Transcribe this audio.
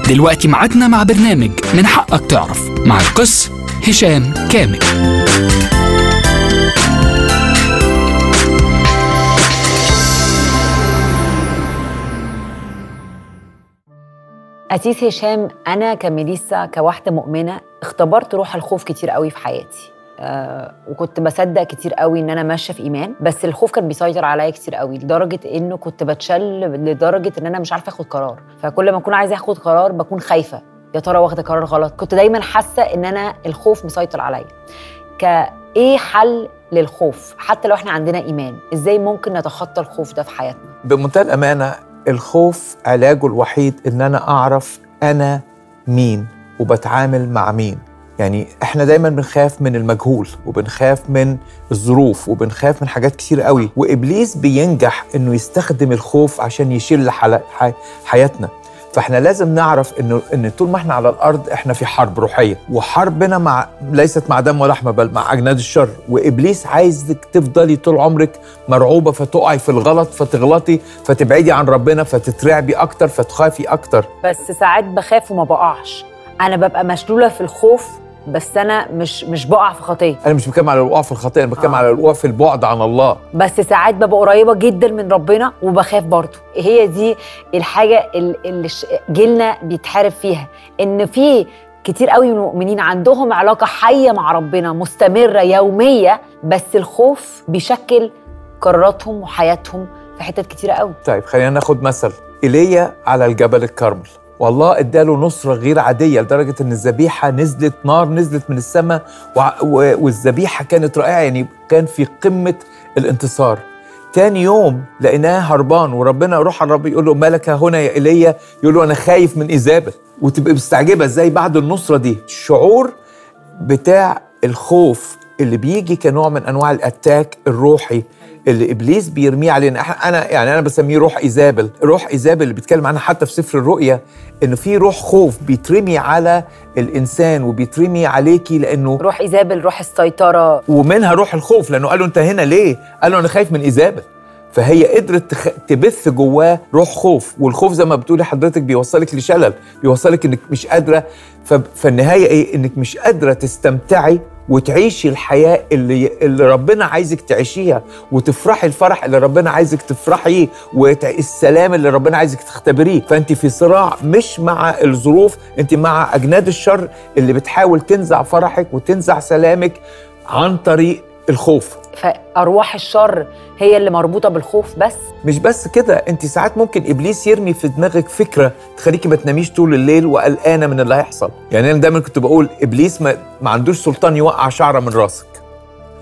دلوقتي ميعادنا مع برنامج من حقك تعرف مع القس هشام كامل أسيس هشام أنا كميليسا كواحدة مؤمنة اختبرت روح الخوف كتير قوي في حياتي آه وكنت بصدق كتير قوي ان انا ماشيه في ايمان بس الخوف كان بيسيطر عليا كتير قوي لدرجه انه كنت بتشل لدرجه ان انا مش عارفه اخد قرار فكل ما اكون عايزه اخد قرار بكون خايفه يا ترى واخده قرار غلط كنت دايما حاسه ان انا الخوف مسيطر عليا كايه حل للخوف حتى لو احنا عندنا ايمان ازاي ممكن نتخطى الخوف ده في حياتنا بمنتهى الامانه الخوف علاجه الوحيد ان انا اعرف انا مين وبتعامل مع مين يعني احنا دايما بنخاف من المجهول وبنخاف من الظروف وبنخاف من حاجات كتير قوي وابليس بينجح انه يستخدم الخوف عشان يشيل حل... حي... حياتنا فاحنا لازم نعرف انه ان طول ما احنا على الارض احنا في حرب روحيه وحربنا مع ليست مع دم ولا لحمه بل مع اجناد الشر وابليس عايزك تفضلي طول عمرك مرعوبه فتقعي في الغلط فتغلطي فتبعدي عن ربنا فتترعبي اكتر فتخافي اكتر بس ساعات بخاف وما بقعش انا ببقى مشلوله في الخوف بس انا مش مش بقع في خطيه انا مش بتكلم على الوقوع في الخطيه انا بتكلم آه. على الوقوع في البعد عن الله بس ساعات ببقى قريبه جدا من ربنا وبخاف برضه هي دي الحاجه ال- اللي ش- جيلنا بيتحارب فيها ان في كتير قوي من المؤمنين عندهم علاقه حيه مع ربنا مستمره يوميه بس الخوف بيشكل قراراتهم وحياتهم في حتت كتيره قوي طيب خلينا ناخد مثل ايليا على الجبل الكرمل والله اداله نصرة غير عادية لدرجة ان الذبيحة نزلت نار نزلت من السماء وع- و- والذبيحة كانت رائعة يعني كان في قمة الانتصار تاني يوم لقيناه هربان وربنا روح الرب يقول له مالك هنا يا ايليا يقول له انا خايف من ايزابل وتبقى مستعجبه ازاي بعد النصره دي الشعور بتاع الخوف اللي بيجي كنوع من انواع الاتاك الروحي اللي ابليس بيرميه علينا إحنا- انا يعني انا بسميه روح ايزابل روح ايزابل اللي بيتكلم عنها حتى في سفر الرؤيا انه في روح خوف بيترمي على الانسان وبيترمي عليكي لانه روح ايزابل روح السيطره ومنها روح الخوف لانه قالوا انت هنا ليه؟ قالوا انا خايف من ايزابل فهي قدرت تخ... تبث جواه روح خوف والخوف زي ما بتقولي حضرتك بيوصلك لشلل بيوصلك انك مش قادره ف... فالنهايه ايه؟ انك مش قادره تستمتعي وتعيشي الحياه اللي اللي ربنا عايزك تعيشيها وتفرحي الفرح اللي ربنا عايزك تفرحيه والسلام اللي ربنا عايزك تختبريه فانت في صراع مش مع الظروف انت مع اجناد الشر اللي بتحاول تنزع فرحك وتنزع سلامك عن طريق الخوف فارواح الشر هي اللي مربوطه بالخوف بس مش بس كده انت ساعات ممكن ابليس يرمي في دماغك فكره تخليكي ما تناميش طول الليل وقلقانه من اللي هيحصل يعني انا دايما كنت بقول ابليس ما, ما عندوش سلطان يوقع شعره من راسك